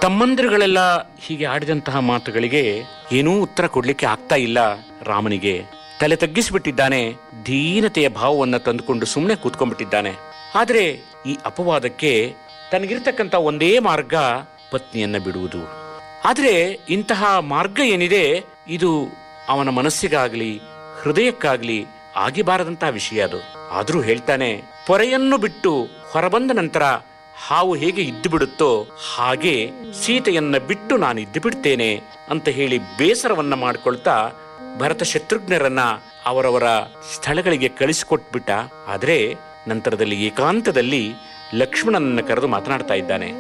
ತಮ್ಮಂದಿರುಗಳೆಲ್ಲ ಹೀಗೆ ಆಡಿದಂತಹ ಮಾತುಗಳಿಗೆ ಏನೂ ಉತ್ತರ ಕೊಡ್ಲಿಕ್ಕೆ ಆಗ್ತಾ ಇಲ್ಲ ರಾಮನಿಗೆ ತಲೆ ತಗ್ಗಿಸಿಬಿಟ್ಟಿದ್ದಾನೆ ದೀನತೆಯ ಭಾವವನ್ನ ತಂದುಕೊಂಡು ಸುಮ್ಮನೆ ಕೂತ್ಕೊಂಡ್ಬಿಟ್ಟಿದ್ದಾನೆ ಆದ್ರೆ ಈ ಅಪವಾದಕ್ಕೆ ತನಗಿರ್ತಕ್ಕಂಥ ಒಂದೇ ಮಾರ್ಗ ಪತ್ನಿಯನ್ನ ಬಿಡುವುದು ಆದ್ರೆ ಇಂತಹ ಮಾರ್ಗ ಏನಿದೆ ಇದು ಅವನ ಮನಸ್ಸಿಗಾಗ್ಲಿ ಹೃದಯಕ್ಕಾಗ್ಲಿ ಆಗಿಬಾರದಂತಹ ವಿಷಯ ಅದು ಆದ್ರೂ ಹೇಳ್ತಾನೆ ಪೊರೆಯನ್ನು ಬಿಟ್ಟು ಹೊರಬಂದ ನಂತರ ಹಾವು ಹೇಗೆ ಇದ್ದು ಬಿಡುತ್ತೋ ಹಾಗೆ ಸೀತೆಯನ್ನ ಬಿಟ್ಟು ನಾನು ಇದ್ದು ಬಿಡ್ತೇನೆ ಅಂತ ಹೇಳಿ ಬೇಸರವನ್ನ ಮಾಡ್ಕೊಳ್ತಾ ಭರತ ಶತ್ರುಘ್ನರನ್ನ ಅವರವರ ಸ್ಥಳಗಳಿಗೆ ಕಳಿಸಿಕೊಟ್ಬಿಟ್ಟ ಆದ್ರೆ ನಂತರದಲ್ಲಿ ಏಕಾಂತದಲ್ಲಿ ಲಕ್ಷ್ಮಣನನ್ನ ಕರೆದು ಮಾತನಾಡ್ತಾ ಇದ್ದಾನೆ